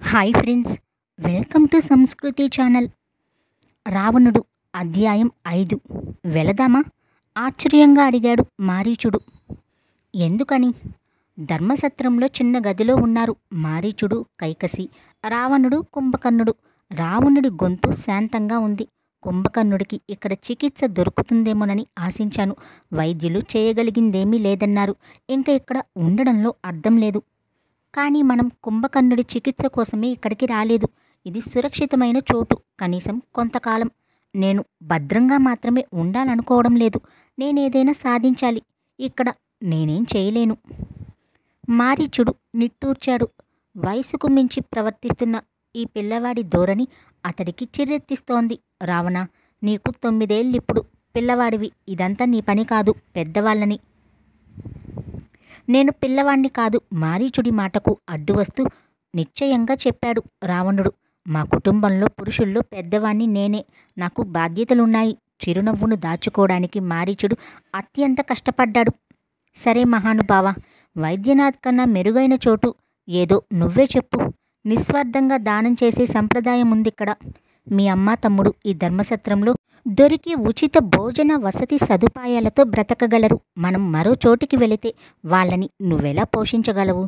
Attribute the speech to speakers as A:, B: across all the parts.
A: hi friends welcome to Sanskriti channel రావణుడు అధ్యాయం ఐదు వెళదామా ఆశ్చర్యంగా అడిగాడు మారీచుడు ఎందుకని ధర్మసత్రంలో చిన్న గదిలో ఉన్నారు మారీచుడు కైకసి రావణుడు కుంభకర్ణుడు రావణుడి గొంతు శాంతంగా ఉంది కుంభకర్ణుడికి ఇక్కడ చికిత్స దొరుకుతుందేమోనని ఆశించాను వైద్యులు చేయగలిగిందేమీ లేదన్నారు ఇంకా ఇక్కడ ఉండడంలో అర్థం లేదు కానీ మనం కుంభకర్ణుడి చికిత్స కోసమే ఇక్కడికి రాలేదు ఇది సురక్షితమైన చోటు కనీసం కొంతకాలం నేను భద్రంగా మాత్రమే ఉండాలనుకోవడం లేదు నేనేదైనా సాధించాలి ఇక్కడ నేనేం చేయలేను మారీచుడు నిట్టూర్చాడు వయసుకు మించి ప్రవర్తిస్తున్న ఈ పిల్లవాడి ధోరణి అతడికి చిర్రెత్తిస్తోంది రావణ నీకు తొమ్మిదేళ్ళిప్పుడు పిల్లవాడివి ఇదంతా నీ పని కాదు పెద్దవాళ్ళని నేను పిల్లవాణ్ణి కాదు మారీచుడి మాటకు అడ్డు వస్తూ నిశ్చయంగా చెప్పాడు రావణుడు మా కుటుంబంలో పురుషుల్లో పెద్దవాణ్ణి నేనే నాకు బాధ్యతలున్నాయి చిరునవ్వును దాచుకోవడానికి మారీచుడు అత్యంత కష్టపడ్డాడు సరే మహానుభావ వైద్యనాథ్ కన్నా మెరుగైన చోటు ఏదో నువ్వే చెప్పు నిస్వార్థంగా దానం చేసే సంప్రదాయం ఉందిక్కడ మీ అమ్మ తమ్ముడు ఈ ధర్మసత్రంలో దొరికి ఉచిత భోజన వసతి సదుపాయాలతో బ్రతకగలరు మనం మరో చోటికి వెళితే వాళ్ళని నువ్వెలా పోషించగలవు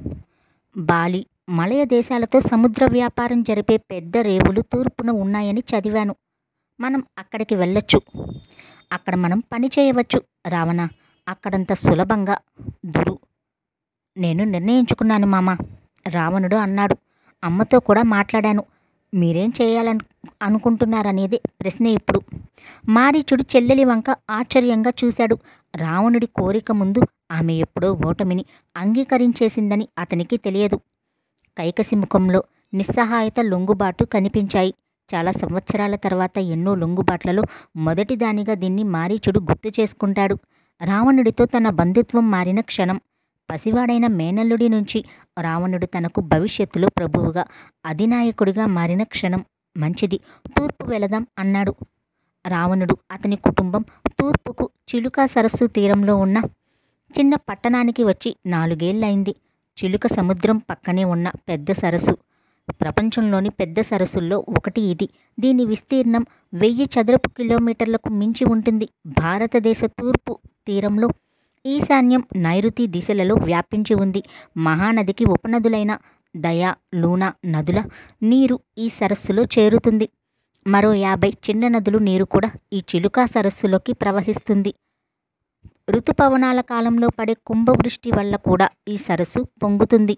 A: బాలి మలయ దేశాలతో సముద్ర వ్యాపారం జరిపే పెద్ద రేవులు తూర్పున ఉన్నాయని చదివాను మనం అక్కడికి వెళ్ళొచ్చు అక్కడ మనం పని చేయవచ్చు రావణ అక్కడంత సులభంగా దురు నేను నిర్ణయించుకున్నాను మామ రావణుడు అన్నాడు అమ్మతో కూడా మాట్లాడాను మీరేం చేయాలను అనుకుంటున్నారనేది ప్రశ్న ఇప్పుడు మారీచుడు చెల్లెలి వంక ఆశ్చర్యంగా చూశాడు రావణుడి కోరిక ముందు ఆమె ఎప్పుడో ఓటమిని అంగీకరించేసిందని అతనికి తెలియదు కైకసి ముఖంలో నిస్సహాయత లొంగుబాటు కనిపించాయి చాలా సంవత్సరాల తర్వాత ఎన్నో లొంగుబాట్లలో మొదటిదానిగా దీన్ని మారీచుడు గుర్తు చేసుకుంటాడు రావణుడితో తన బంధుత్వం మారిన క్షణం పసివాడైన మేనల్లుడి నుంచి రావణుడు తనకు భవిష్యత్తులో ప్రభువుగా అధినాయకుడిగా మారిన క్షణం మంచిది తూర్పు వెళదాం అన్నాడు రావణుడు అతని కుటుంబం తూర్పుకు చిలుక సరస్సు తీరంలో ఉన్న చిన్న పట్టణానికి వచ్చి నాలుగేళ్లయింది చిలుక సముద్రం పక్కనే ఉన్న పెద్ద సరస్సు ప్రపంచంలోని పెద్ద సరస్సుల్లో ఒకటి ఇది దీని విస్తీర్ణం వెయ్యి చదరపు కిలోమీటర్లకు మించి ఉంటుంది భారతదేశ తూర్పు తీరంలో ఈశాన్యం నైరుతి దిశలలో వ్యాపించి ఉంది మహానదికి ఉపనదులైన దయా లూనా నదుల నీరు ఈ సరస్సులో చేరుతుంది మరో యాభై చిన్న నదులు నీరు కూడా ఈ చిలుకా సరస్సులోకి ప్రవహిస్తుంది ఋతుపవనాల కాలంలో పడే కుంభవృష్టి వల్ల కూడా ఈ సరస్సు పొంగుతుంది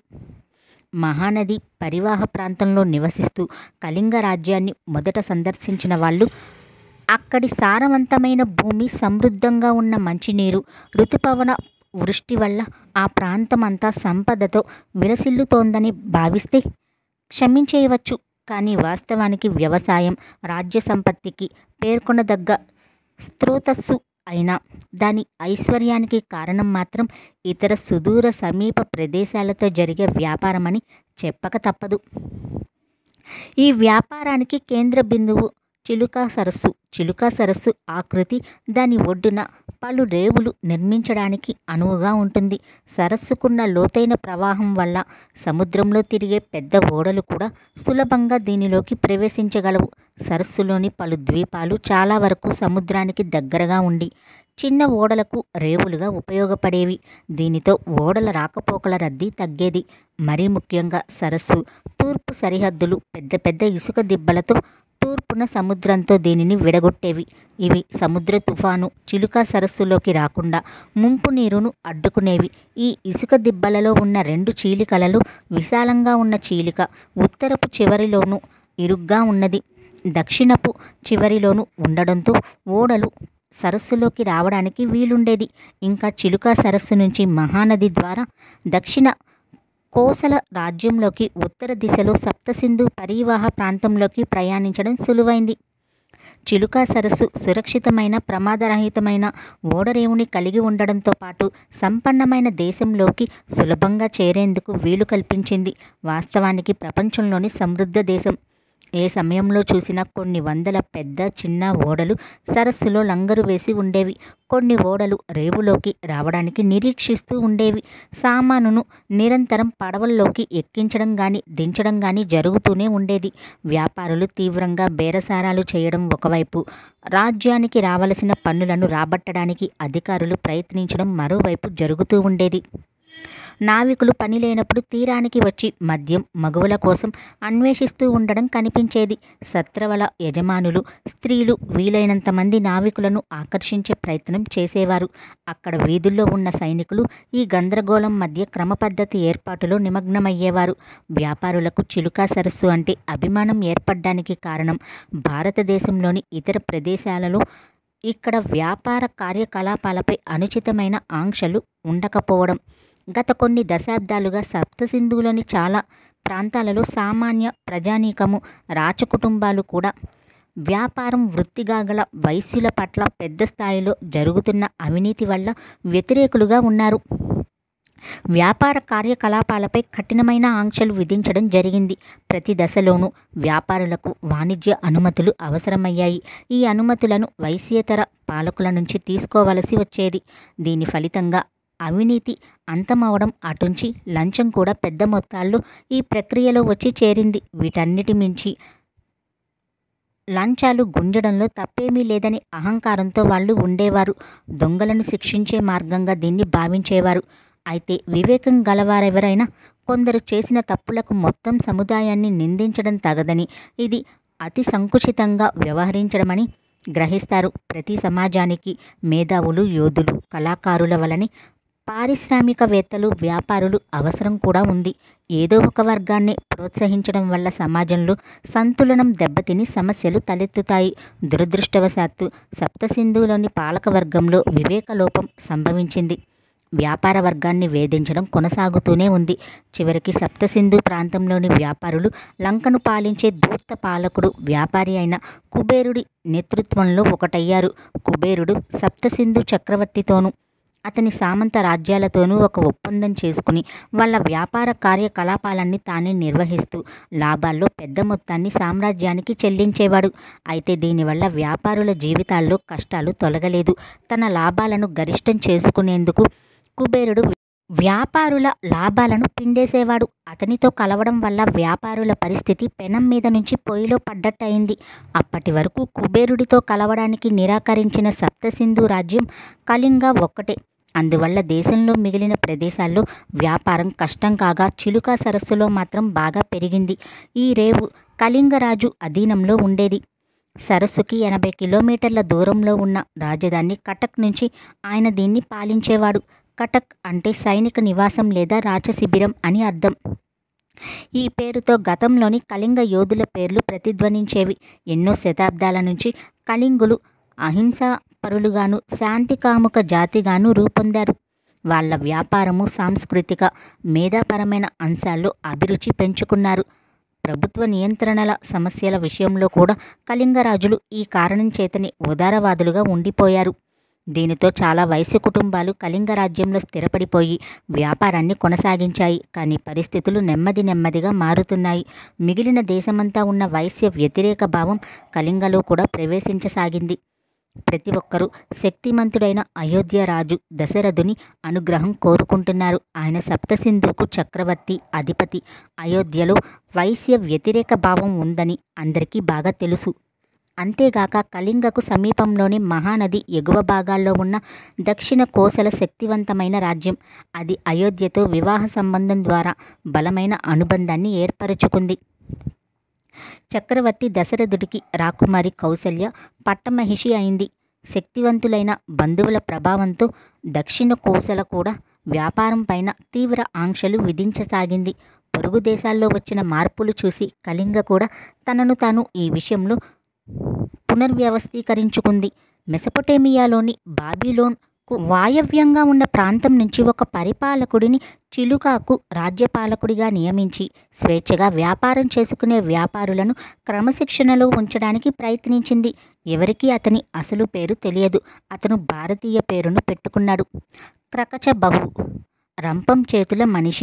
A: మహానది పరివాహ ప్రాంతంలో నివసిస్తూ కళింగ రాజ్యాన్ని మొదట సందర్శించిన వాళ్ళు అక్కడి సారవంతమైన భూమి సమృద్ధంగా ఉన్న మంచినీరు ఋతుపవన వృష్టి వల్ల ఆ ప్రాంతమంతా సంపదతో విలసిల్లుతోందని భావిస్తే క్షమించేయవచ్చు కానీ వాస్తవానికి వ్యవసాయం రాజ్య సంపత్తికి పేర్కొనదగ్గ స్త్రోతస్సు అయినా దాని ఐశ్వర్యానికి కారణం మాత్రం ఇతర సుదూర సమీప ప్రదేశాలతో జరిగే వ్యాపారమని చెప్పక తప్పదు ఈ వ్యాపారానికి కేంద్ర బిందువు చిలుకా సరస్సు చిలుకా సరస్సు ఆకృతి దాని ఒడ్డున పలు రేవులు నిర్మించడానికి అనువుగా ఉంటుంది సరస్సుకున్న లోతైన ప్రవాహం వల్ల సముద్రంలో తిరిగే పెద్ద ఓడలు కూడా సులభంగా దీనిలోకి ప్రవేశించగలవు సరస్సులోని పలు ద్వీపాలు చాలా వరకు సముద్రానికి దగ్గరగా ఉండి చిన్న ఓడలకు రేవులుగా ఉపయోగపడేవి దీనితో ఓడల రాకపోకల రద్దీ తగ్గేది మరీ ముఖ్యంగా సరస్సు తూర్పు సరిహద్దులు పెద్ద పెద్ద ఇసుక దిబ్బలతో తూర్పున సముద్రంతో దీనిని విడగొట్టేవి ఇవి సముద్ర తుఫాను చిలుక సరస్సులోకి రాకుండా ముంపు నీరును అడ్డుకునేవి ఈ ఇసుక దిబ్బలలో ఉన్న రెండు చీలికలలో విశాలంగా ఉన్న చీలిక ఉత్తరపు చివరిలోనూ ఇరుగ్గా ఉన్నది దక్షిణపు చివరిలోనూ ఉండడంతో ఓడలు సరస్సులోకి రావడానికి వీలుండేది ఇంకా చిలుక సరస్సు నుంచి మహానది ద్వారా దక్షిణ కోసల రాజ్యంలోకి ఉత్తర దిశలో సప్తసింధు పరివాహ ప్రాంతంలోకి ప్రయాణించడం సులువైంది చిలుకా సరస్సు సురక్షితమైన ప్రమాదరహితమైన ఓడరేవుని కలిగి ఉండడంతో పాటు సంపన్నమైన దేశంలోకి సులభంగా చేరేందుకు వీలు కల్పించింది వాస్తవానికి ప్రపంచంలోని సమృద్ధ దేశం ఏ సమయంలో చూసినా కొన్ని వందల పెద్ద చిన్న ఓడలు సరస్సులో లంగరు వేసి ఉండేవి కొన్ని ఓడలు రేవులోకి రావడానికి నిరీక్షిస్తూ ఉండేవి సామానును నిరంతరం పడవల్లోకి ఎక్కించడం గాని దించడం గాని జరుగుతూనే ఉండేది వ్యాపారులు తీవ్రంగా బేరసారాలు చేయడం ఒకవైపు రాజ్యానికి రావలసిన పన్నులను రాబట్టడానికి అధికారులు ప్రయత్నించడం మరోవైపు జరుగుతూ ఉండేది నావికులు పని లేనప్పుడు తీరానికి వచ్చి మద్యం మగువల కోసం అన్వేషిస్తూ ఉండడం కనిపించేది సత్రవల యజమానులు స్త్రీలు వీలైనంత మంది నావికులను ఆకర్షించే ప్రయత్నం చేసేవారు అక్కడ వీధుల్లో ఉన్న సైనికులు ఈ గందరగోళం మధ్య క్రమపద్ధతి ఏర్పాటులో నిమగ్నమయ్యేవారు వ్యాపారులకు చిలుకా సరస్సు అంటే అభిమానం ఏర్పడ్డానికి కారణం భారతదేశంలోని ఇతర ప్రదేశాలలో ఇక్కడ వ్యాపార కార్యకలాపాలపై అనుచితమైన ఆంక్షలు ఉండకపోవడం గత కొన్ని దశాబ్దాలుగా సప్తసింధువులోని చాలా ప్రాంతాలలో సామాన్య ప్రజానీకము రాచకుటుంబాలు కూడా వ్యాపారం వృత్తిగా గల వైశ్యుల పట్ల పెద్ద స్థాయిలో జరుగుతున్న అవినీతి వల్ల వ్యతిరేకులుగా ఉన్నారు వ్యాపార కార్యకలాపాలపై కఠినమైన ఆంక్షలు విధించడం జరిగింది ప్రతి దశలోనూ వ్యాపారులకు వాణిజ్య అనుమతులు అవసరమయ్యాయి ఈ అనుమతులను వైశ్యేతర పాలకుల నుంచి తీసుకోవలసి వచ్చేది దీని ఫలితంగా అవినీతి అంతమవడం అటుంచి లంచం కూడా పెద్ద మొత్తాల్లో ఈ ప్రక్రియలో వచ్చి చేరింది వీటన్నిటి మించి లంచాలు గుంజడంలో తప్పేమీ లేదని అహంకారంతో వాళ్ళు ఉండేవారు దొంగలను శిక్షించే మార్గంగా దీన్ని భావించేవారు అయితే వివేకం గలవారెవరైనా కొందరు చేసిన తప్పులకు మొత్తం సముదాయాన్ని నిందించడం తగదని ఇది అతి సంకుచితంగా వ్యవహరించడమని గ్రహిస్తారు ప్రతి సమాజానికి మేధావులు యోధులు కళాకారుల వలని పారిశ్రామికవేత్తలు వ్యాపారులు అవసరం కూడా ఉంది ఏదో ఒక వర్గాన్ని ప్రోత్సహించడం వల్ల సమాజంలో సంతులనం దెబ్బతిని సమస్యలు తలెత్తుతాయి దురదృష్టవశాత్తు సప్తసింధువులోని పాలకవర్గంలో వివేకలోపం సంభవించింది వ్యాపార వర్గాన్ని వేధించడం కొనసాగుతూనే ఉంది చివరికి సప్తసింధు ప్రాంతంలోని వ్యాపారులు లంకను పాలించే దూర్త పాలకుడు వ్యాపారి అయిన కుబేరుడి నేతృత్వంలో ఒకటయ్యారు కుబేరుడు సప్తసింధు చక్రవర్తితోనూ అతని సామంత రాజ్యాలతోనూ ఒక ఒప్పందం చేసుకుని వాళ్ళ వ్యాపార కార్యకలాపాలన్నీ తానే నిర్వహిస్తూ లాభాల్లో పెద్ద మొత్తాన్ని సామ్రాజ్యానికి చెల్లించేవాడు అయితే దీనివల్ల వ్యాపారుల జీవితాల్లో కష్టాలు తొలగలేదు తన లాభాలను గరిష్టం చేసుకునేందుకు కుబేరుడు వ్యాపారుల లాభాలను పిండేసేవాడు అతనితో కలవడం వల్ల వ్యాపారుల పరిస్థితి పెనం మీద నుంచి పొయ్యిలో పడ్డట్టయింది అప్పటి వరకు కుబేరుడితో కలవడానికి నిరాకరించిన సప్తసింధు రాజ్యం కళింగ ఒక్కటే అందువల్ల దేశంలో మిగిలిన ప్రదేశాల్లో వ్యాపారం కష్టం కాగా చిలుక సరస్సులో మాత్రం బాగా పెరిగింది ఈ రేవు కళింగరాజు అధీనంలో ఉండేది సరస్సుకి ఎనభై కిలోమీటర్ల దూరంలో ఉన్న రాజధాని కటక్ నుంచి ఆయన దీన్ని పాలించేవాడు కటక్ అంటే సైనిక నివాసం లేదా రాచశిబిరం అని అర్థం ఈ పేరుతో గతంలోని కళింగ యోధుల పేర్లు ప్రతిధ్వనించేవి ఎన్నో శతాబ్దాల నుంచి కళింగులు అహింసా పరులుగాను శాంతికాముక జాతిగాను రూపొందారు వాళ్ళ వ్యాపారము సాంస్కృతిక మేధాపరమైన అంశాల్లో అభిరుచి పెంచుకున్నారు ప్రభుత్వ నియంత్రణల సమస్యల విషయంలో కూడా కళింగరాజులు ఈ కారణం చేతనే ఉదారవాదులుగా ఉండిపోయారు దీనితో చాలా వైశ్య కుటుంబాలు కళింగ రాజ్యంలో స్థిరపడిపోయి వ్యాపారాన్ని కొనసాగించాయి కానీ పరిస్థితులు నెమ్మది నెమ్మదిగా మారుతున్నాయి మిగిలిన దేశమంతా ఉన్న వైశ్య వ్యతిరేక భావం కళింగలో కూడా ప్రవేశించసాగింది ప్రతి ఒక్కరూ శక్తిమంతుడైన అయోధ్య రాజు దశరథుని అనుగ్రహం కోరుకుంటున్నారు ఆయన సప్తసింధుకు చక్రవర్తి అధిపతి అయోధ్యలో వైశ్య వ్యతిరేక భావం ఉందని అందరికీ బాగా తెలుసు అంతేగాక కళింగకు సమీపంలోని మహానది ఎగువ భాగాల్లో ఉన్న దక్షిణ కోసల శక్తివంతమైన రాజ్యం అది అయోధ్యతో వివాహ సంబంధం ద్వారా బలమైన అనుబంధాన్ని ఏర్పరచుకుంది చక్రవర్తి దశరథుడికి రాకుమారి కౌసల్య పట్టమహిషి అయింది శక్తివంతులైన బంధువుల ప్రభావంతో దక్షిణ కోసల కూడా వ్యాపారం పైన తీవ్ర ఆంక్షలు విధించసాగింది పొరుగు దేశాల్లో వచ్చిన మార్పులు చూసి కళింగ కూడా తనను తాను ఈ విషయంలో పునర్వ్యవస్థీకరించుకుంది మెసపొటేమియాలోని బాబిలోన్కు వాయవ్యంగా ఉన్న ప్రాంతం నుంచి ఒక పరిపాలకుడిని చిలుకాకు రాజ్యపాలకుడిగా నియమించి స్వేచ్ఛగా వ్యాపారం చేసుకునే వ్యాపారులను క్రమశిక్షణలో ఉంచడానికి ప్రయత్నించింది ఎవరికీ అతని అసలు పేరు తెలియదు అతను భారతీయ పేరును పెట్టుకున్నాడు క్రకచ బహు రంపం చేతుల మనిషి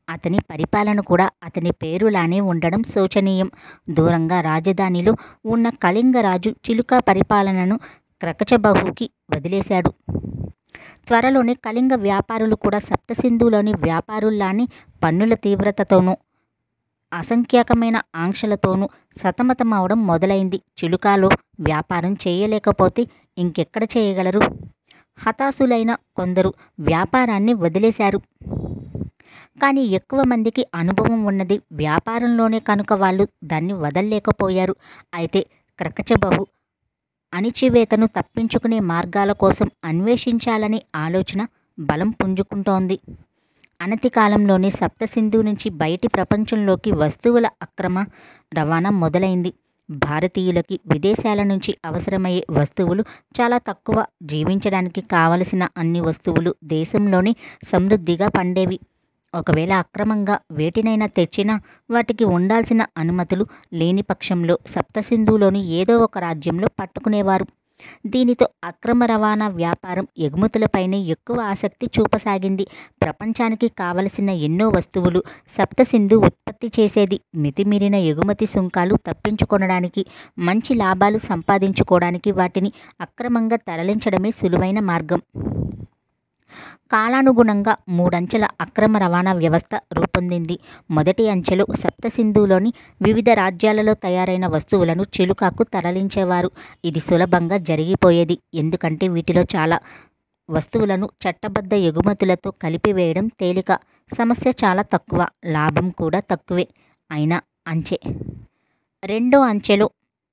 A: అతని పరిపాలన కూడా అతని పేరులానే ఉండడం శోచనీయం దూరంగా రాజధానిలో ఉన్న కళింగరాజు చిలుక పరిపాలనను క్రకచబహుకి వదిలేశాడు త్వరలోనే కళింగ వ్యాపారులు కూడా సప్తసింధులోని వ్యాపారుల్లానే పన్నుల తీవ్రతతోనూ అసంఖ్యాకమైన ఆంక్షలతోనూ సతమతమవడం మొదలైంది చిలుకాలో వ్యాపారం చేయలేకపోతే ఇంకెక్కడ చేయగలరు హతాశులైన కొందరు వ్యాపారాన్ని వదిలేశారు కానీ ఎక్కువ మందికి అనుభవం ఉన్నది వ్యాపారంలోనే కనుక వాళ్ళు దాన్ని వదల్లేకపోయారు అయితే క్రకచబహు అణిచివేతను తప్పించుకునే మార్గాల కోసం అన్వేషించాలనే ఆలోచన బలం పుంజుకుంటోంది అనతి కాలంలోనే సప్తసింధు నుంచి బయటి ప్రపంచంలోకి వస్తువుల అక్రమ రవాణా మొదలైంది భారతీయులకి విదేశాల నుంచి అవసరమయ్యే వస్తువులు చాలా తక్కువ జీవించడానికి కావలసిన అన్ని వస్తువులు దేశంలోనే సమృద్ధిగా పండేవి ఒకవేళ అక్రమంగా వేటినైనా తెచ్చినా వాటికి ఉండాల్సిన అనుమతులు లేని పక్షంలో సప్తసింధులోని ఏదో ఒక రాజ్యంలో పట్టుకునేవారు దీనితో అక్రమ రవాణా వ్యాపారం ఎగుమతులపైనే ఎక్కువ ఆసక్తి చూపసాగింది ప్రపంచానికి కావలసిన ఎన్నో వస్తువులు సప్తసింధు ఉత్పత్తి చేసేది మితిమీరిన ఎగుమతి సుంకాలు తప్పించుకొనడానికి మంచి లాభాలు సంపాదించుకోవడానికి వాటిని అక్రమంగా తరలించడమే సులువైన మార్గం కాలానుగుణంగా మూడంచెల అక్రమ రవాణా వ్యవస్థ రూపొందింది మొదటి అంచెలో సప్తసింధులోని వివిధ రాజ్యాలలో తయారైన వస్తువులను చిలుకాకు తరలించేవారు ఇది సులభంగా జరిగిపోయేది ఎందుకంటే వీటిలో చాలా వస్తువులను చట్టబద్ధ ఎగుమతులతో కలిపివేయడం తేలిక సమస్య చాలా తక్కువ లాభం కూడా తక్కువే అయినా అంచె రెండో అంచెలో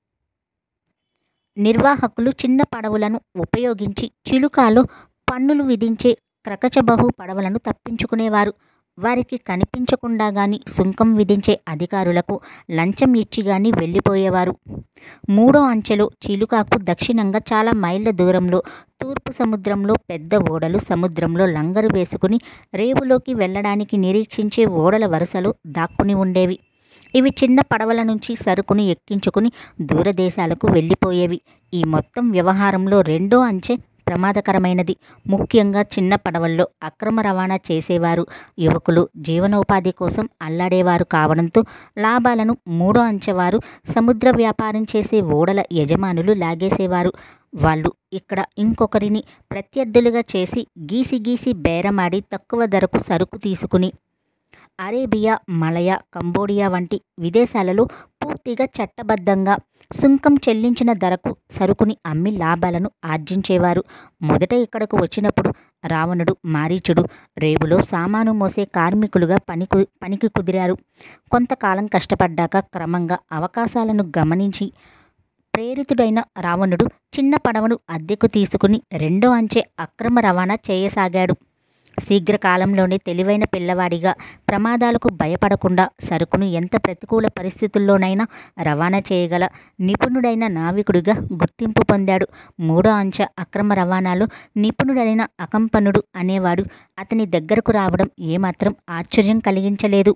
A: నిర్వాహకులు చిన్న పడవలను ఉపయోగించి చిలుకాలో పన్నులు విధించే క్రకచబహు పడవలను తప్పించుకునేవారు వారికి కనిపించకుండా గాని సుంకం విధించే అధికారులకు లంచం ఇచ్చి గాని వెళ్ళిపోయేవారు మూడో అంచెలో చిలుకాకు దక్షిణంగా చాలా మైళ్ళ దూరంలో తూర్పు సముద్రంలో పెద్ద ఓడలు సముద్రంలో లంగరు వేసుకుని రేవులోకి వెళ్ళడానికి నిరీక్షించే ఓడల వరుసలో దాక్కుని ఉండేవి ఇవి చిన్న పడవల నుంచి సరుకును ఎక్కించుకుని దూరదేశాలకు వెళ్ళిపోయేవి ఈ మొత్తం వ్యవహారంలో రెండో అంచె ప్రమాదకరమైనది ముఖ్యంగా చిన్న పడవల్లో అక్రమ రవాణా చేసేవారు యువకులు జీవనోపాధి కోసం అల్లాడేవారు కావడంతో లాభాలను మూడో అంచెవారు సముద్ర వ్యాపారం చేసే ఓడల యజమానులు లాగేసేవారు వాళ్ళు ఇక్కడ ఇంకొకరిని ప్రత్యర్థులుగా చేసి గీసి గీసి బేరమాడి తక్కువ ధరకు సరుకు తీసుకుని అరేబియా మలయ కంబోడియా వంటి విదేశాలలో పూర్తిగా చట్టబద్ధంగా సుంకం చెల్లించిన ధరకు సరుకుని అమ్మి లాభాలను ఆర్జించేవారు మొదట ఇక్కడకు వచ్చినప్పుడు రావణుడు మారీచుడు రేవులో సామాను మోసే కార్మికులుగా పనికి పనికి కుదిరారు కొంతకాలం కష్టపడ్డాక క్రమంగా అవకాశాలను గమనించి ప్రేరితుడైన రావణుడు చిన్న పడవను అద్దెకు తీసుకుని రెండో అంచె అక్రమ రవాణా చేయసాగాడు శీఘ్రకాలంలోనే తెలివైన పిల్లవాడిగా ప్రమాదాలకు భయపడకుండా సరుకును ఎంత ప్రతికూల పరిస్థితుల్లోనైనా రవాణా చేయగల నిపుణుడైన నావికుడిగా గుర్తింపు పొందాడు మూడో అంచె అక్రమ రవాణాలో నిపుణుడైన అకంపనుడు అనేవాడు అతని దగ్గరకు రావడం ఏమాత్రం ఆశ్చర్యం కలిగించలేదు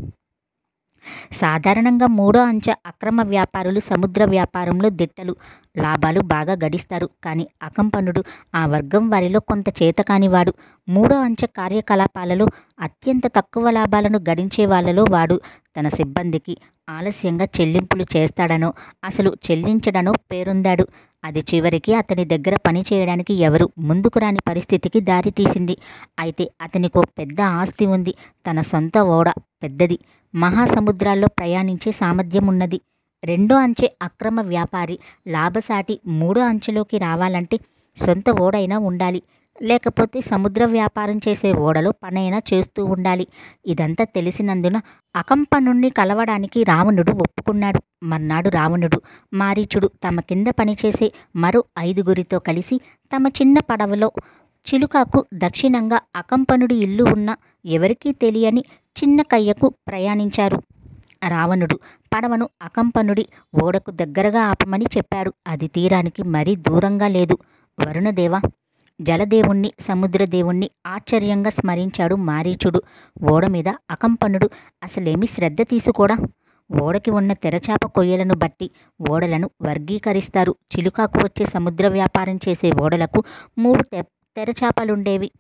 A: సాధారణంగా మూడో అంచె అక్రమ వ్యాపారులు సముద్ర వ్యాపారంలో దిట్టలు లాభాలు బాగా గడిస్తారు కానీ అకంపనుడు ఆ వర్గం వారిలో కొంత చేతకానివాడు మూడో అంచె కార్యకలాపాలలో అత్యంత తక్కువ లాభాలను గడించే వాళ్ళలో వాడు తన సిబ్బందికి ఆలస్యంగా చెల్లింపులు చేస్తాడనో అసలు చెల్లించడనో పేరొందాడు అది చివరికి అతని దగ్గర పని చేయడానికి ఎవరు ముందుకు రాని పరిస్థితికి దారితీసింది అయితే అతనికో పెద్ద ఆస్తి ఉంది తన సొంత ఓడ పెద్దది మహాసముద్రాల్లో ప్రయాణించే సామర్థ్యం ఉన్నది రెండో అంచె అక్రమ వ్యాపారి లాభసాటి మూడో అంచెలోకి రావాలంటే సొంత ఓడైనా ఉండాలి లేకపోతే సముద్ర వ్యాపారం చేసే ఓడలో పనైనా చేస్తూ ఉండాలి ఇదంతా తెలిసినందున అకంపనుణ్ణి కలవడానికి రావణుడు ఒప్పుకున్నాడు మర్నాడు రావణుడు మారీచుడు తమ కింద పనిచేసే మరో ఐదుగురితో కలిసి తమ చిన్న పడవలో చిలుకాకు దక్షిణంగా అకంపనుడి ఇల్లు ఉన్న ఎవరికీ తెలియని చిన్న కయ్యకు ప్రయాణించారు రావణుడు పడవను అకంపనుడి ఓడకు దగ్గరగా ఆపమని చెప్పాడు అది తీరానికి మరీ దూరంగా లేదు వరుణదేవ జలదేవుణ్ణి సముద్రదేవుణ్ణి ఆశ్చర్యంగా స్మరించాడు మారీచుడు ఓడ మీద అకంపనుడు అసలేమి శ్రద్ధ తీసుకోడా ఓడకి ఉన్న తెరచాప కొయ్యలను బట్టి ఓడలను వర్గీకరిస్తారు చిలుకాకు వచ్చే సముద్ర వ్యాపారం చేసే ఓడలకు మూడు తె తెరచాపలుండేవి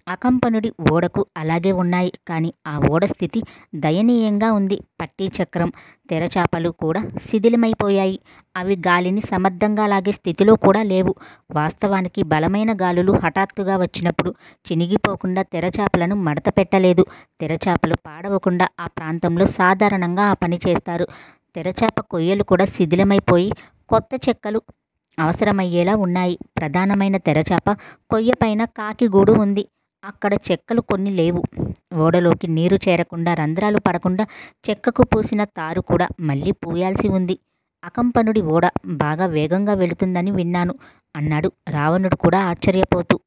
A: అకంపనుడి ఓడకు అలాగే ఉన్నాయి కానీ ఆ ఓడ స్థితి దయనీయంగా ఉంది పట్టీ చక్రం తెరచాపలు కూడా శిథిలమైపోయాయి అవి గాలిని సమర్థంగా లాగే స్థితిలో కూడా లేవు వాస్తవానికి బలమైన గాలులు హఠాత్తుగా వచ్చినప్పుడు చినిగిపోకుండా తెరచాపలను మడత పెట్టలేదు తెరచాపలు పాడవకుండా ఆ ప్రాంతంలో సాధారణంగా ఆ పని చేస్తారు తెరచాప కొయ్యలు కూడా శిథిలమైపోయి కొత్త చెక్కలు అవసరమయ్యేలా ఉన్నాయి ప్రధానమైన తెరచాప కొయ్యపైన కాకిగూడు ఉంది అక్కడ చెక్కలు కొన్ని లేవు ఓడలోకి నీరు చేరకుండా రంధ్రాలు పడకుండా చెక్కకు పూసిన తారు కూడా మళ్ళీ పూయాల్సి ఉంది అకంపనుడి ఓడ బాగా వేగంగా వెళుతుందని విన్నాను అన్నాడు రావణుడు కూడా ఆశ్చర్యపోతూ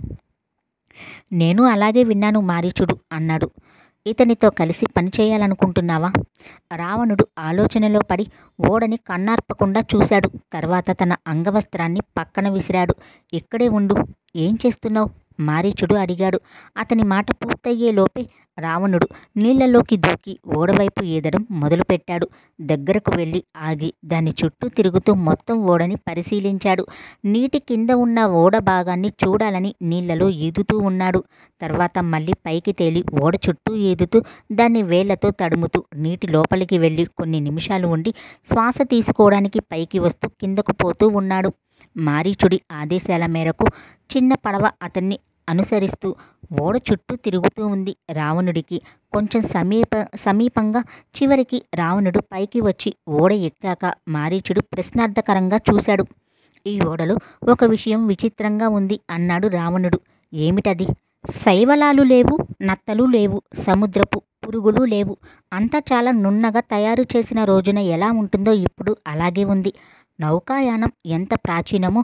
A: నేను అలాగే విన్నాను మారీచుడు అన్నాడు ఇతనితో కలిసి పనిచేయాలనుకుంటున్నావా రావణుడు ఆలోచనలో పడి ఓడని కన్నార్పకుండా చూశాడు తర్వాత తన అంగవస్త్రాన్ని పక్కన విసిరాడు ఇక్కడే ఉండు ఏం చేస్తున్నావు మారీచుడు అడిగాడు అతని మాట పూర్తయ్యేలోపే రావణుడు నీళ్లలోకి దూకి ఓడవైపు ఈదడం మొదలుపెట్టాడు దగ్గరకు వెళ్ళి ఆగి దాని చుట్టూ తిరుగుతూ మొత్తం ఓడని పరిశీలించాడు నీటి కింద ఉన్న ఓడ భాగాన్ని చూడాలని నీళ్లలో ఈదుతూ ఉన్నాడు తర్వాత మళ్ళీ పైకి తేలి ఓడ చుట్టూ ఈదుతూ దాన్ని వేళ్లతో తడుముతూ నీటి లోపలికి వెళ్ళి కొన్ని నిమిషాలు ఉండి శ్వాస తీసుకోవడానికి పైకి వస్తూ కిందకు పోతూ ఉన్నాడు మారీచుడి ఆదేశాల మేరకు చిన్న పడవ అతన్ని అనుసరిస్తూ ఓడ చుట్టూ తిరుగుతూ ఉంది రావణుడికి కొంచెం సమీప సమీపంగా చివరికి రావణుడు పైకి వచ్చి ఓడ ఎక్కాక మారీచుడు ప్రశ్నార్థకరంగా చూశాడు ఈ ఓడలో ఒక విషయం విచిత్రంగా ఉంది అన్నాడు రావణుడు ఏమిటది శైవలాలు లేవు నత్తలు లేవు సముద్రపు పురుగులు లేవు అంతా చాలా నున్నగా తయారు చేసిన రోజున ఎలా ఉంటుందో ఇప్పుడు అలాగే ఉంది నౌకాయానం ఎంత ప్రాచీనమో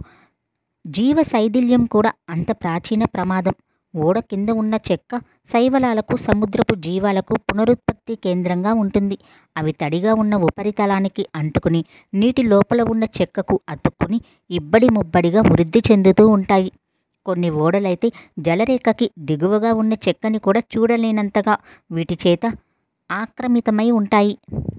A: జీవ శైథిల్యం కూడా అంత ప్రాచీన ప్రమాదం ఓడ కింద ఉన్న చెక్క శైవలాలకు సముద్రపు జీవాలకు పునరుత్పత్తి కేంద్రంగా ఉంటుంది అవి తడిగా ఉన్న ఉపరితలానికి అంటుకుని నీటి లోపల ఉన్న చెక్కకు అతుక్కుని ఇబ్బడి ముబ్బడిగా వృద్ధి చెందుతూ ఉంటాయి కొన్ని ఓడలైతే జలరేఖకి దిగువగా ఉన్న చెక్కని కూడా చూడలేనంతగా వీటి చేత ఆక్రమితమై ఉంటాయి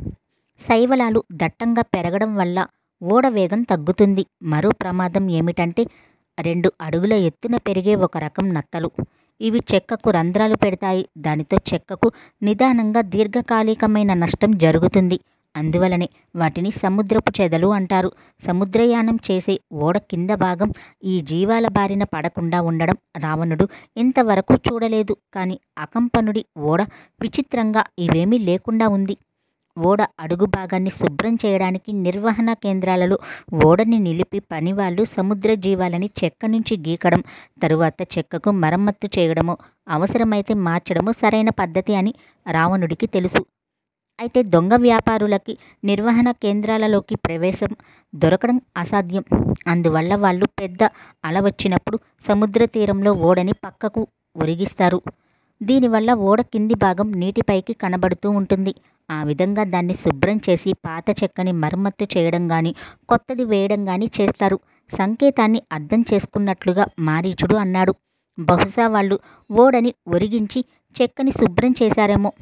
A: శైవలాలు దట్టంగా పెరగడం వల్ల ఓడ వేగం తగ్గుతుంది మరో ప్రమాదం ఏమిటంటే రెండు అడుగుల ఎత్తున పెరిగే ఒక రకం నత్తలు ఇవి చెక్కకు రంధ్రాలు పెడతాయి దానితో చెక్కకు నిదానంగా దీర్ఘకాలికమైన నష్టం జరుగుతుంది అందువలనే వాటిని సముద్రపు చెదలు అంటారు సముద్రయానం చేసే ఓడ కింద భాగం ఈ జీవాల బారిన పడకుండా ఉండడం రావణుడు ఇంతవరకు చూడలేదు కానీ అకంపనుడి ఓడ విచిత్రంగా ఇవేమీ లేకుండా ఉంది ఓడ అడుగు భాగాన్ని శుభ్రం చేయడానికి నిర్వహణ కేంద్రాలలో ఓడని నిలిపి పనివాళ్ళు సముద్ర జీవాలని చెక్క నుంచి గీకడం తరువాత చెక్కకు మరమ్మత్తు చేయడము అవసరమైతే మార్చడము సరైన పద్ధతి అని రావణుడికి తెలుసు అయితే దొంగ వ్యాపారులకి నిర్వహణ కేంద్రాలలోకి ప్రవేశం దొరకడం అసాధ్యం అందువల్ల వాళ్ళు పెద్ద అల వచ్చినప్పుడు సముద్ర తీరంలో ఓడని పక్కకు ఒరిగిస్తారు దీనివల్ల ఓడ కింది భాగం నీటిపైకి కనబడుతూ ఉంటుంది ఆ విధంగా దాన్ని శుభ్రం చేసి పాత చెక్కని మరమ్మత్తు చేయడం కానీ కొత్తది వేయడం కానీ చేస్తారు సంకేతాన్ని అర్థం చేసుకున్నట్లుగా మారీచుడు అన్నాడు బహుశా వాళ్ళు ఓడని ఒరిగించి చెక్కని శుభ్రం చేశారేమో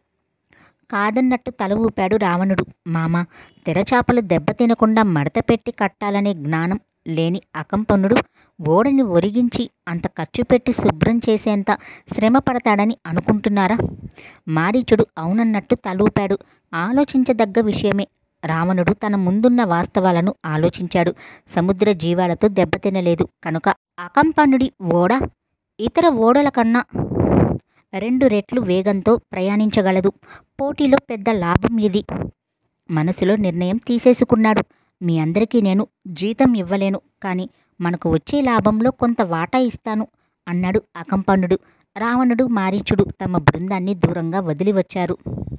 A: కాదన్నట్టు తల ఊపాడు రావణుడు మామ తెరచాపలు దెబ్బతినకుండా మడత పెట్టి కట్టాలనే జ్ఞానం లేని అకంపనుడు ఓడని ఒరిగించి అంత ఖర్చు పెట్టి శుభ్రం చేసేంత శ్రమ పడతాడని అనుకుంటున్నారా మారీచుడు అవునన్నట్టు తలూపాడు ఆలోచించదగ్గ విషయమే రావణుడు తన ముందున్న వాస్తవాలను ఆలోచించాడు సముద్ర జీవాలతో దెబ్బతినలేదు కనుక అకంపనుడి ఓడ ఇతర ఓడల కన్నా రెండు రెట్లు వేగంతో ప్రయాణించగలదు పోటీలో పెద్ద లాభం ఇది మనసులో నిర్ణయం తీసేసుకున్నాడు మీ అందరికీ నేను జీతం ఇవ్వలేను కానీ మనకు వచ్చే లాభంలో కొంత వాటా ఇస్తాను అన్నాడు అకంపనుడు రావణుడు మారీచుడు తమ బృందాన్ని దూరంగా వదిలి వచ్చారు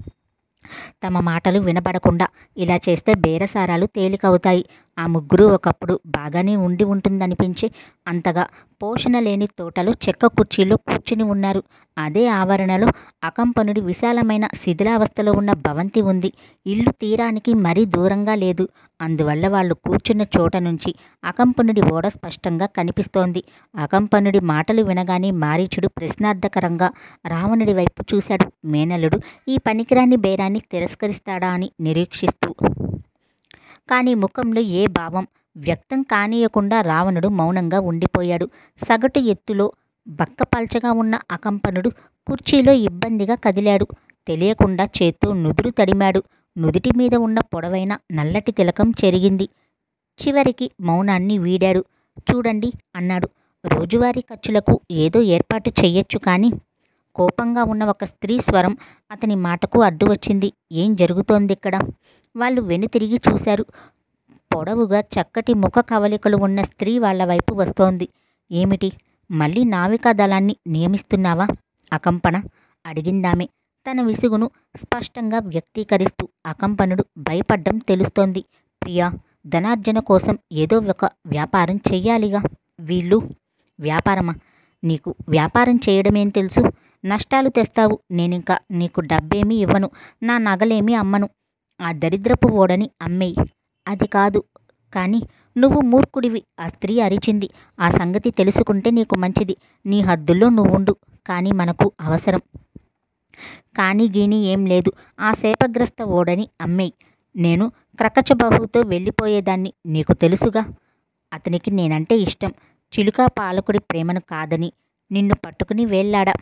A: తమ మాటలు వినబడకుండా ఇలా చేస్తే బేరసారాలు తేలికవుతాయి ఆ ముగ్గురు ఒకప్పుడు బాగానే ఉండి ఉంటుందనిపించి అంతగా పోషణ లేని తోటలో చెక్క కుర్చీలో కూర్చుని ఉన్నారు అదే ఆవరణలో అకంపనుడి విశాలమైన శిథిలావస్థలో ఉన్న భవంతి ఉంది ఇల్లు తీరానికి మరీ దూరంగా లేదు అందువల్ల వాళ్ళు కూర్చున్న చోట నుంచి అకంపనుడి ఓడ స్పష్టంగా కనిపిస్తోంది అకంపనుడి మాటలు వినగానే మారీచుడు ప్రశ్నార్థకరంగా రావణుడి వైపు చూశాడు మేనలుడు ఈ పనికిరాని బేరాన్ని తిరస్కరిస్తాడా అని నిరీక్షిస్తూ కానీ ముఖంలో ఏ భావం వ్యక్తం కానీయకుండా రావణుడు మౌనంగా ఉండిపోయాడు సగటు ఎత్తులో బక్కపల్చగా ఉన్న అకంపనుడు కుర్చీలో ఇబ్బందిగా కదిలాడు తెలియకుండా చేత్తో నుదురు తడిమాడు నుదుటి మీద ఉన్న పొడవైన నల్లటి తిలకం చెరిగింది చివరికి మౌనాన్ని వీడాడు చూడండి అన్నాడు రోజువారీ ఖర్చులకు ఏదో ఏర్పాటు చెయ్యొచ్చు కానీ కోపంగా ఉన్న ఒక స్త్రీ స్వరం అతని మాటకు అడ్డు వచ్చింది ఏం జరుగుతోంది ఇక్కడ వాళ్ళు వెనుతిరిగి చూశారు పొడవుగా చక్కటి ముఖ కవలికలు ఉన్న స్త్రీ వాళ్ళ వైపు వస్తోంది ఏమిటి మళ్ళీ నావికా దళాన్ని నియమిస్తున్నావా అకంపన అడిగిందామె తన విసుగును స్పష్టంగా వ్యక్తీకరిస్తూ అకంపనుడు భయపడ్డం తెలుస్తోంది ప్రియా ధనార్జన కోసం ఏదో ఒక వ్యాపారం చెయ్యాలిగా వీళ్ళు వ్యాపారమా నీకు వ్యాపారం చేయడమేం తెలుసు నష్టాలు తెస్తావు నేనింకా నీకు డబ్బేమీ ఇవ్వను నా నగలేమీ అమ్మను ఆ దరిద్రపు ఓడని అమ్మేయి అది కాదు కానీ నువ్వు మూర్ఖుడివి ఆ స్త్రీ అరిచింది ఆ సంగతి తెలుసుకుంటే నీకు మంచిది నీ హద్దుల్లో నువ్వుండు కానీ మనకు అవసరం కానీ గీని ఏం లేదు ఆ శాపగ్రస్త ఓడని అమ్మేయి నేను క్రకచబహుతో వెళ్ళిపోయేదాన్ని నీకు తెలుసుగా అతనికి నేనంటే ఇష్టం చిలుక పాలకుడి ప్రేమను కాదని నిన్ను పట్టుకుని వేళ్లాడా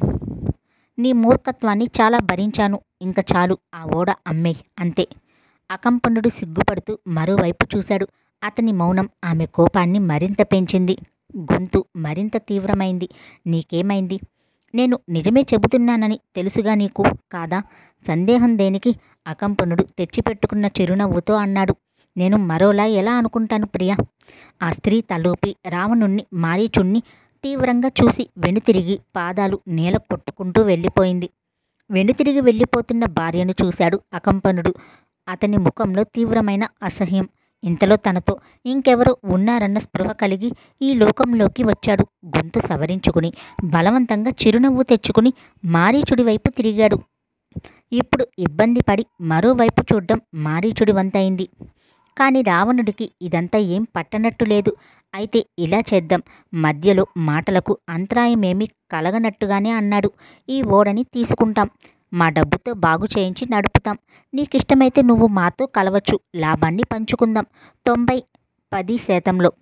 A: నీ మూర్ఖత్వాన్ని చాలా భరించాను ఇంక చాలు ఆ ఓడ అమ్మే అంతే అకంపనుడు సిగ్గుపడుతూ మరోవైపు చూశాడు అతని మౌనం ఆమె కోపాన్ని మరింత పెంచింది గొంతు మరింత తీవ్రమైంది నీకేమైంది నేను నిజమే చెబుతున్నానని తెలుసుగా నీకు కాదా సందేహం దేనికి అకంపనుడు తెచ్చిపెట్టుకున్న చిరునవ్వుతో అన్నాడు నేను మరోలా ఎలా అనుకుంటాను ప్రియా ఆ స్త్రీ తలూపి రావణుణ్ణి మారీచుణ్ణి తీవ్రంగా చూసి వెనుతిరిగి పాదాలు నేల కొట్టుకుంటూ వెళ్ళిపోయింది వెనుతిరిగి వెళ్ళిపోతున్న భార్యను చూశాడు అకంపనుడు అతని ముఖంలో తీవ్రమైన అసహ్యం ఇంతలో తనతో ఇంకెవరో ఉన్నారన్న స్పృహ కలిగి ఈ లోకంలోకి వచ్చాడు గొంతు సవరించుకుని బలవంతంగా చిరునవ్వు తెచ్చుకుని మారీచుడి వైపు తిరిగాడు ఇప్పుడు ఇబ్బంది పడి మరోవైపు చూడ్డం మారీచుడి వంతైంది కానీ రావణుడికి ఇదంతా ఏం పట్టనట్టు లేదు అయితే ఇలా చేద్దాం మధ్యలో మాటలకు అంతరాయమేమీ కలగనట్టుగానే అన్నాడు ఈ ఓడని తీసుకుంటాం మా డబ్బుతో బాగు చేయించి నడుపుతాం నీకిష్టమైతే నువ్వు మాతో కలవచ్చు లాభాన్ని పంచుకుందాం తొంభై పది శాతంలో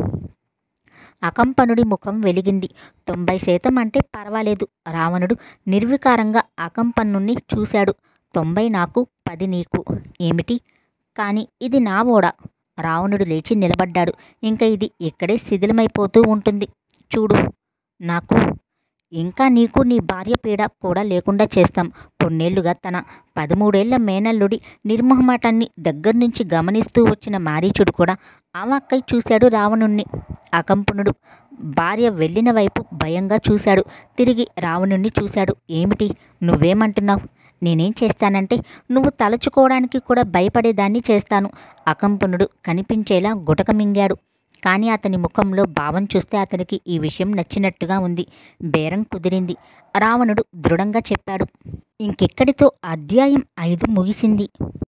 A: అకంపనుడి ముఖం వెలిగింది తొంభై శాతం అంటే పర్వాలేదు రావణుడు నిర్వికారంగా అకంపన్నుణ్ణి చూశాడు తొంభై నాకు పది నీకు ఏమిటి కానీ ఇది నా ఓడ రావణుడు లేచి నిలబడ్డాడు ఇంకా ఇది ఇక్కడే శిథిలమైపోతూ ఉంటుంది చూడు నాకు ఇంకా నీకు నీ భార్య పీడ కూడా లేకుండా చేస్తాం కొన్నేళ్లుగా తన పదమూడేళ్ల మేనల్లుడి నిర్మోహమాటాన్ని దగ్గర నుంచి గమనిస్తూ వచ్చిన మారీచుడు కూడా అవాక్కై చూశాడు రావణుణ్ణి అకంపనుడు భార్య వెళ్ళిన వైపు భయంగా చూశాడు తిరిగి రావణుణ్ణి చూశాడు ఏమిటి నువ్వేమంటున్నావు నేనేం చేస్తానంటే నువ్వు తలచుకోవడానికి కూడా భయపడేదాన్ని చేస్తాను అకంపనుడు కనిపించేలా గుటక మింగాడు కానీ అతని ముఖంలో భావం చూస్తే అతనికి ఈ విషయం నచ్చినట్టుగా ఉంది బేరం కుదిరింది రావణుడు దృఢంగా చెప్పాడు ఇంకెక్కడితో అధ్యాయం ఐదు ముగిసింది